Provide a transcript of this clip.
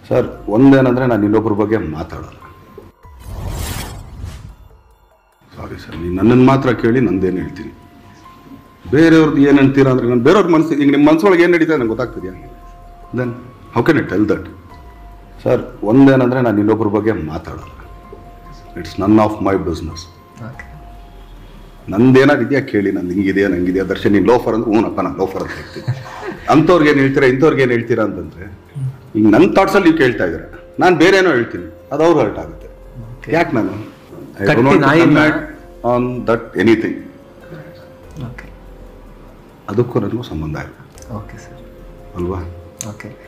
Sir ಒಂದೇನಂದರೆ ನಾನು ಇನ್ನೊಬ್ಬರ ಬಗ್ಗೆ ಮಾತಾಡಲ್ಲ ಸಾರಿ ಸರ್ ನೀವು ನನ್ನನ್ನು ಮಾತ್ರ ಕೇಳಿ ನಂದೇನು ಹೇಳ್ತೀನಿ ಬೇರೆಯವ್ರದ್ದು ಏನು ಅಂತೀರಾ ಅಂದರೆ ನಾನು ಬೇರೆಯವ್ರ ಮನಸ್ಸು ಈಗ ನಿಮ್ಮ ಮನಸ್ಸೊಳಗೆ ಏನು ನಡೀತಾ ನಂಗೆ ಗೊತ್ತಾಗ್ತಿದೆಯಾ then how can I tell that sir ಒಂದೇನಂದರೆ ನಾನು ಇನ್ನೊಬ್ಬರ ಬಗ್ಗೆ ಮಾತಾಡಲ್ಲ it's none of my business okay ನಂದೇನಾಗಿದೆಯಾ ಕೇಳಿ ನಂದು ಹಿಂಗಿದೆಯಾ ನಂಗಿದೆಯಾ ದರ್ಶನ್ ನೀನು ಲೋಫರ್ ಅಂದ್ರೆ ಹ್ಞೂನಪ್ಪ ನಾನು ಲೋಫರ್ ಅಂತ ಹೇಳ್ತೀನಿ ಅಂಥವ್ರಿಗೆ ಏನು ಹೇಳ್ತೀರಾ ಇಂಥವ್ರಿಗೆ ಏನು ಹೇಳ್ತೀರಾ ಅಂತಂದರೆ ಈಗ ನನ್ನ ಥಾಟ್ಸಲ್ಲಿ ನೀವು ಕೇಳ್ತಾ ಇದ್ದೀರಾ ನಾನು ಬೇರೆ ಏನೋ ಹೇಳ್ತೀನಿ ಅದು ಅವ್ರು ಹರ್ಟ್ ಆಗುತ್ತೆ Okay. ಯಾಕೆ ನಾನು ಕಟ್ಟಿ ನಾಯಿನ- ಆನ್ ದಟ್ ಎನಿಥಿಂಗ್ ಓಕೆ ಅದಕ್ಕೂ ನನಗೂ ಸಂಬಂಧ ಇಲ್ಲ ಓಕೆ ಸರ್ ಅಲ್ವಾ ಓಕೆ